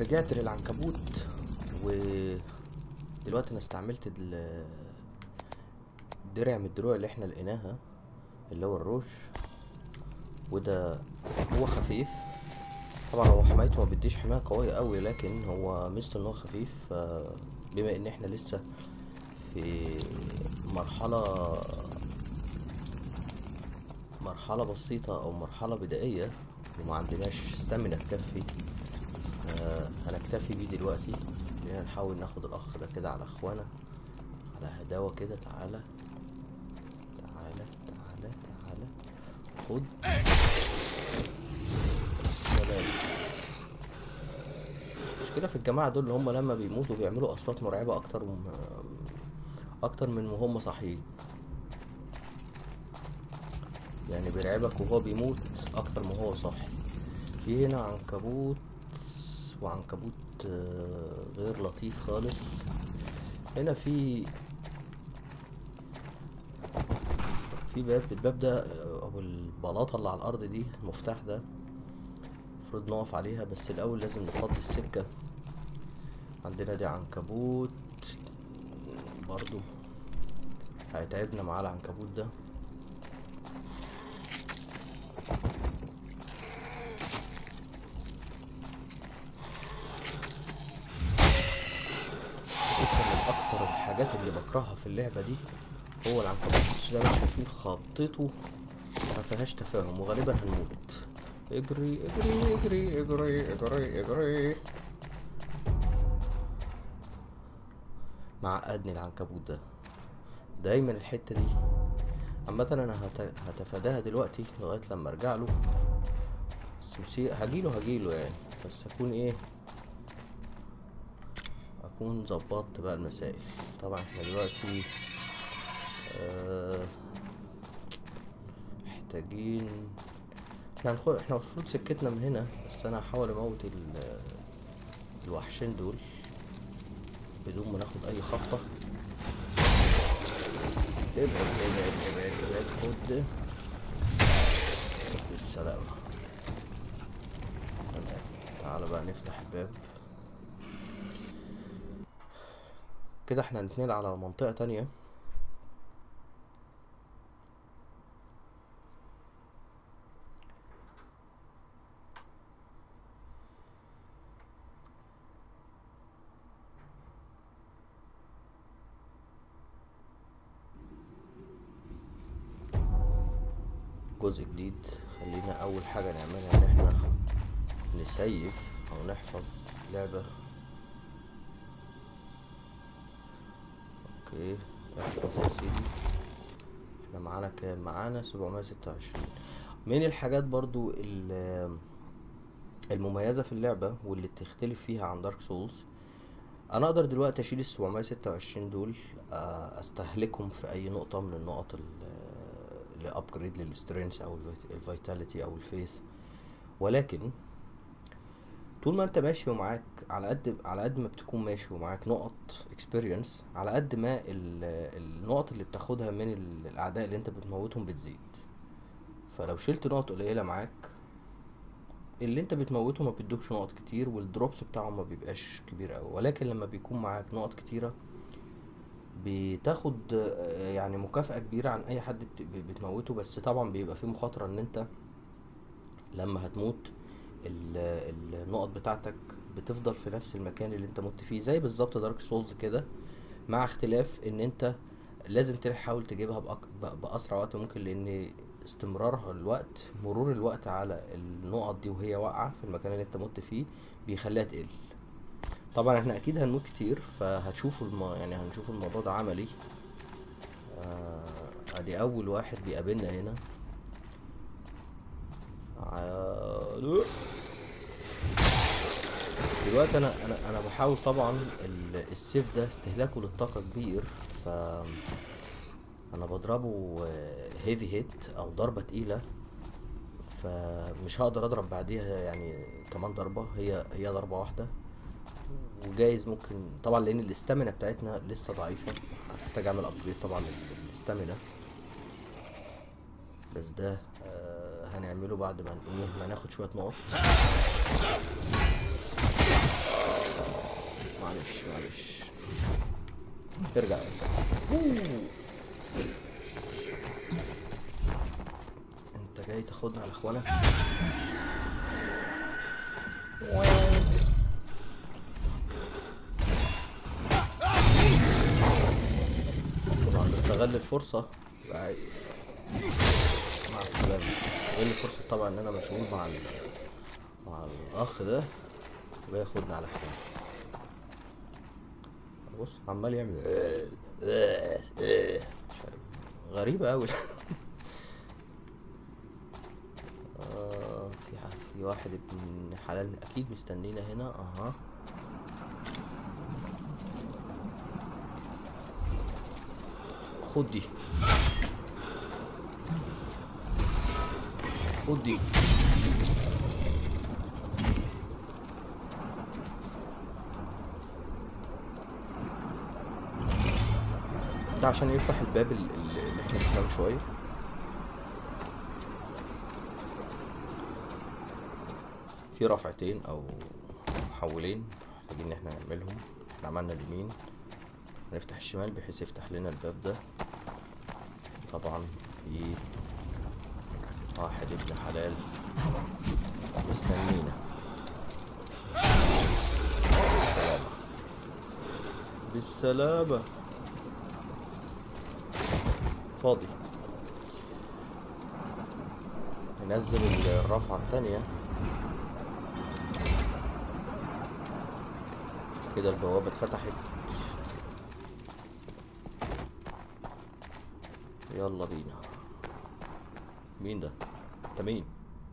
رجعت للعنكبوت ودلوقتي انا استعملت ال- درع من الدروع اللي احنا لقيناها اللي هو الروج وده هو خفيف طبعا هو حمايته ما بيديش حماية قوية قوي لكن هو ميزته ان هو خفيف ف- بما ان احنا لسه في مرحلة مرحلة بسيطة او مرحلة بدائية وما عندناش ستامina تكفي آه، هنكتفي بيه دلوقتي خلينا نحاول ناخد الاخ ده كده على اخوانا على هداوة كده تعالى تعالى تعالى تعالى خد السلام المشكلة في الجماعة دول اللي هم لما بيموتوا بيعملوا أصوات مرعبة أكتر م... أكتر من وهم صاحيين يعني بيرعبك وهو بيموت أكتر ما هو صاحي في هنا عنكبوت وعنكبوت آه، غير لطيف خالص هنا في في باب الباب ده آه، او البلاطه اللي على الارض دي المفتاح ده المفروض نقف عليها بس الاول لازم نفضي السكه عندنا دي عنكبوت برضو هيتعبنا معاه العنكبوت ده فكرة من اكتر الحاجات اللي بكرهها في اللعبه دي هو العنكبوت ده مش شايفين خطته ما فيهاش تفاهم وغالبا هنموت اجري اجري اجري اجري اجري اجري معقدني العنكبوت ده دايما الحتة دي عامة انا هت... هتفاداها دلوقتي لغاية لما ارجع له بس مسي... هجيله هجيله يعني بس اكون ايه اكون ظبطت بقى المسائل طبعا احنا دلوقتي آه، محتاجين احنا هنخل... احنا المفروض سكتنا من هنا بس انا هحاول اموت ال... الوحشين دول بدون ما ناخد اي خبطة ابعد ابعد ابعد ابعد خد بالسلامة تمام تعالى بقى نفتح الباب كده احنا هنتنقل على منطقة تانية جزء جديد خلينا اول حاجة نعملها ان احنا نسيف او نحفظ لعبة اوكي احفظ يا سيدي احنا معانا كام معانا سبعمية ستة وعشرين من الحاجات برضو ال- المميزة في اللعبة واللي تختلف فيها عن دارك سولز انا اقدر دلوقتي اشيل السبعمية ستة وعشرين دول آه، استهلكهم في اي نقطة من النقط الابجريد للسترينث او الفيتاليتي او الفيث ولكن طول ما انت ماشي ومعاك على قد على قد ما بتكون ماشي ومعاك نقط اكسبيرينس على قد ما ال- النقط اللي بتاخدها من ال- الاعداء اللي انت بتموتهم بتزيد فلو شلت نقط قليله معاك اللي انت بتموته ما بيدوكش نقط كتير والدروبس بتاعه ما بيبقاش كبير قوي ولكن لما بيكون معاك نقط كتيره بتاخد آه، يعني مكافأة كبيرة عن أي حد بت- ب- بتموته بس طبعا بيبقى فيه مخاطرة إن أنت لما هتموت ال- النقط بتاعتك بتفضل في نفس المكان اللي أنت مت فيه زي بالظبط دارك سولز كده مع اختلاف إن أنت لازم تحاول تجيبها بأك- ب- بأسرع وقت ممكن لأن استمرارها الوقت مرور الوقت على النقط دي وهي واقعة في المكان اللي أنت مت فيه بيخليها تقل طبعا احنا اكيد هنموت كتير فهتشوفوا الم... يعني هنشوف الموضوع ده عملي آه، ادي اول واحد بيقابلنا هنا عالو. دلوقتي انا انا انا بحاول طبعا ال- السيف ده استهلاكه للطاقه كبير ف انا بضربه هيفي هيت او ضربه تقيله فمش هقدر اضرب بعديها يعني كمان ضربه هي هي ضربه واحده وجايز ممكن طبعا لان الاستامينا بتاعتنا لسه ضعيفه هحتاج اعمل ابجريد طبعا لل- للاستامينا بس ده آه هنعمله بعد ما ن- إيه، ما ناخد شويه نقط ارجع ارجع انت جاي تاخدنا على اخوانك طبعا بستغل الفرصة بقى- مع السلامة بستغل الفرصة طبعا ان انا مشغول مع ال... مع الاخ ده وجاي ياخدنا على اخوانك بص عمال يعمل مش عارف. غريبة أوي آه في ح- في واحد ابن حلال أكيد مستنينا هنا أها خد دي خد دي ده عشان يفتح الباب ال- ال- اللي احنا شفناه من شوية في رفعتين او محولين محتاجين ان احنا نعملهم احنا عملنا اليمين هنفتح الشمال بحيث يفتح لنا الباب ده طبعا في واحد ابن حلال مستنينا بالسلامة بالسلامة فاضي ننزل الرفعة التانية كده البوابة اتفتحت يلا بينا مين ده؟ انت مين؟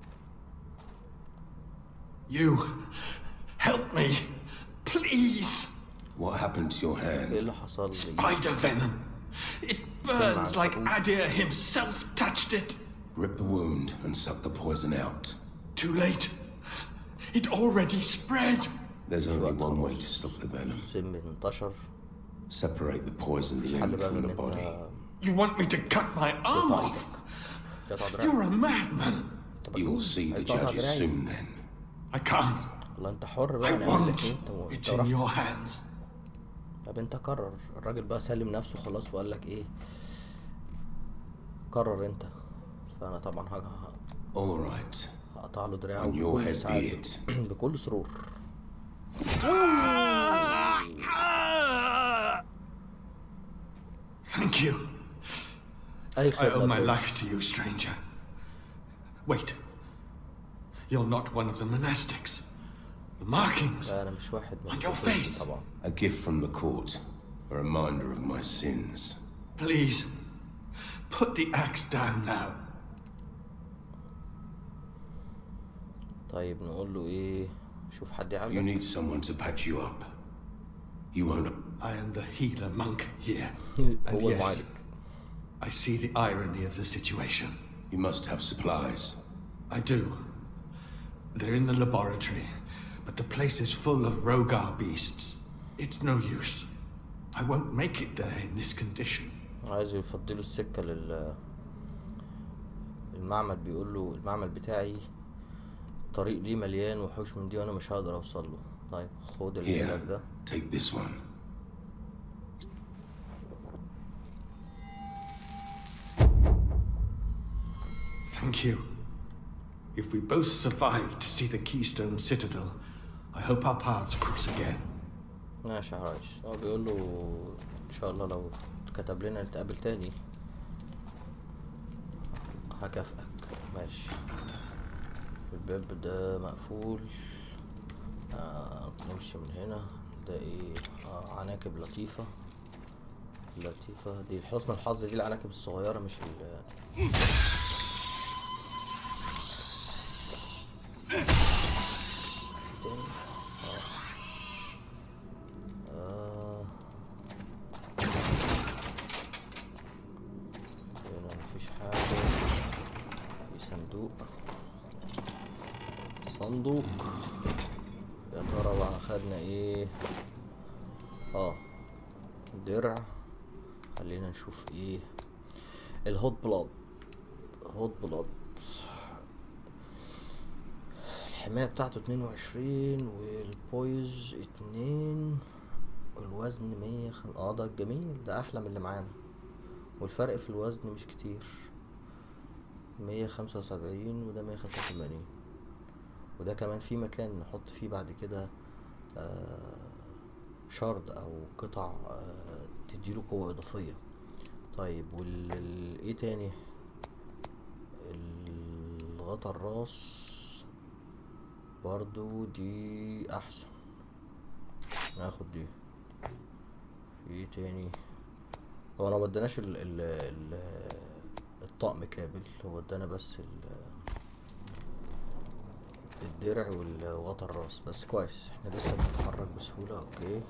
You help me, please. What happened to your ايه hand? اللي حصل لي؟ Spider venom. It burns like Adir himself touched it. Rip the wound and suck the poison out. Too late. It already spread. There's only one way to stop the venom. السم انتشر Separate the poison مفيش حل limb بقى from غير the ان body. انت You want me to cut my arm تقطع off? ايدك قطع You're دراعك a madman. انت You will مجنون. see the عايز تقطع judges دراعي soon then. I can't. والله انت حر I بقى نعمل لك won't. ايه انت م- It's انت in براحتك. your hands. طب انت قرر الراجل بقى سلم نفسه خلاص وقال لك ايه قرر انت فانا طبعا ه- All right. هقطع له دراعه On your بكل head be سعادة it. بكل سرور Thank you. اي I owe خدمة my بقى. life to you, stranger. Wait. You're not one of the monastics. The markings. لا انا مش واحد من On your الكفار face. طبعا A gift from the court. A reminder of my sins. Please, put the axe down now. طيب نقول له ايه شوف حد You يعالجك need someone to patch you up. You won't. I am the healer monk here. And هو yes, المعالج I see the irony of the situation. You must have supplies. I do. They're in the laboratory, but the place is full of Rogar beasts. It's no use. I won't make it there in this condition. عايز يفضله السكة لل المعمل بيقول له المعمل بتاعي الطريق ليه مليان وحوش من دي وانا مش هقدر اوصل له طيب خد العلاج Here, ده take this one. Thank you. If we both survive to see the Keystone Citadel, I hope our paths cross again. ماشي يا حراج هو بيقول له ان شاء الله لو كتب لنا نتقابل تاني هكافئك ماشي الباب ده مقفول آه نمشي من هنا ده ايه آه عناكب لطيفة لطيفة دي حسن الحظ دي العناكب الصغيرة مش ال في تاني آه. هنا مفيش حاجة في صندوق صندوق يا ترى بقى خدنا ايه اه درع خلينا نشوف ايه الهوت بلاد هوت بلاد الحماية بتاعته اتنين وعشرين والبويز اتنين الوزن مية خم... اه ده جميل ده احلى من اللي معانا والفرق في الوزن مش كتير مية خمسة وسبعين وده مية خمسة وتمانين وده كمان في مكان نحط فيه بعد كده آه شرد او قطع آه تديله قوة اضافية طيب وال ال- ايه تاني الغطا الراس برضو دي احسن ناخد دي في ايه تاني هو انا مودناش ال ال ال الطقم كامل هو ادانا بس ال الدرع والغطا الراس بس كويس احنا لسه بنتحرك بسهولة اوكي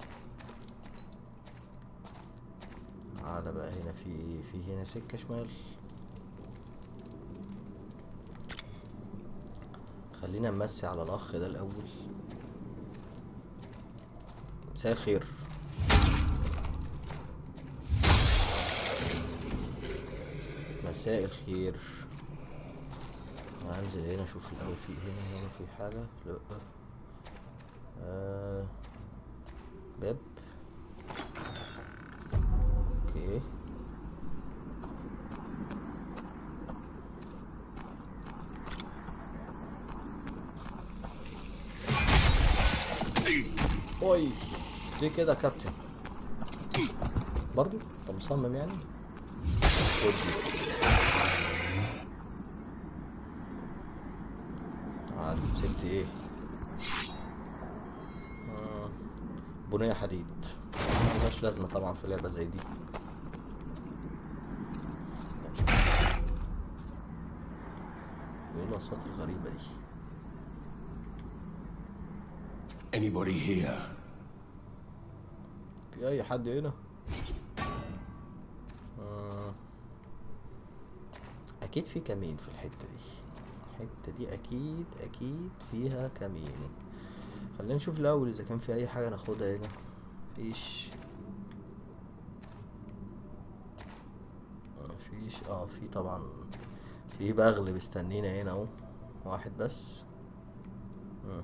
تعالى بقى هنا في ايه في هنا سكة شمال خلينا نمسي على الاخ ده الاول مساء الخير مساء الخير هنزل هنا اشوف الاول في هنا هنا في حاجة لا آه باب اوكي اوي ليه كده يا كابتن برضو انت مصمم يعني خد دي. تعال مسكت ايه آه. بنية حديد ملهاش لازمة طبعا في لعبة زي دي ايه الاصوات الغريبة دي Anybody here? في اي حد هنا آه. اكيد في كمين في الحته دي الحته دي اكيد اكيد فيها كمين خلينا نشوف الاول اذا كان في اي حاجه ناخدها هنا مفيش مفيش اه في طبعا في بغل مستنينا هنا اهو واحد بس مم.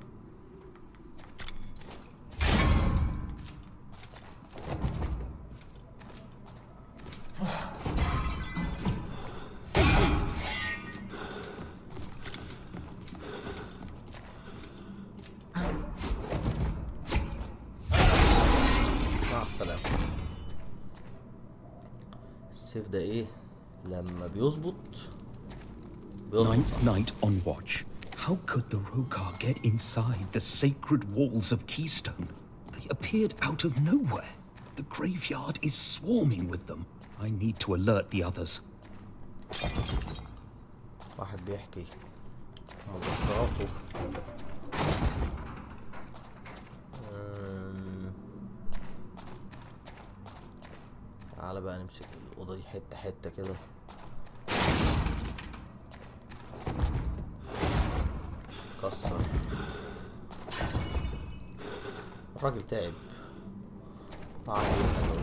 مع السلامة السيف ده ايه لما بيظبط بيظبط Ninth night on watch. How could the Rokar get inside the sacred walls of Keystone? They appeared out of nowhere. The graveyard is swarming with them. I need to alert the others. واحد بيحكي مذكراته أم، تعالى بقى نمسك الأوضة دي حتة حتة كده كسر الراجل تعب عامل حلو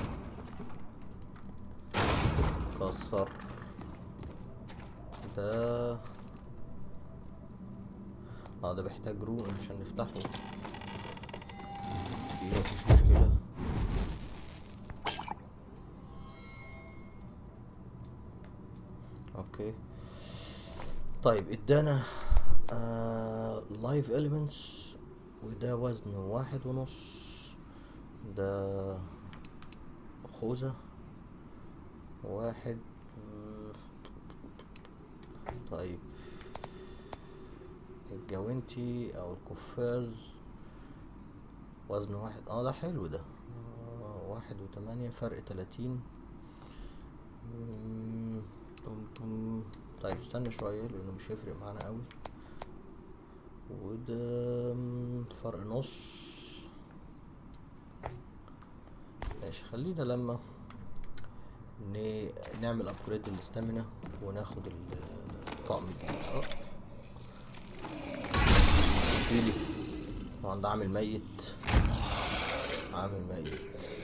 كسر ده اه ده بيحتاج رون عشان نفتحه دي مفيش مشكلة اوكي طيب ادانا لايف اليمنتس وده وزن واحد ونص ده خوذة واحد طيب الجوانتي او القفاز وزن واحد اه ده حلو ده آه واحد وتمانية فرق تلاتين مم، بوم بوم. طيب استنى شوية لانه مش هيفرق معانا قوي وده مم، فرق نص ماشي خلينا لما ن- نعمل ابجريد للاستامينا وناخد ال- الطقم الجديد اه لي طبعا ده عامل ميت عامل ميت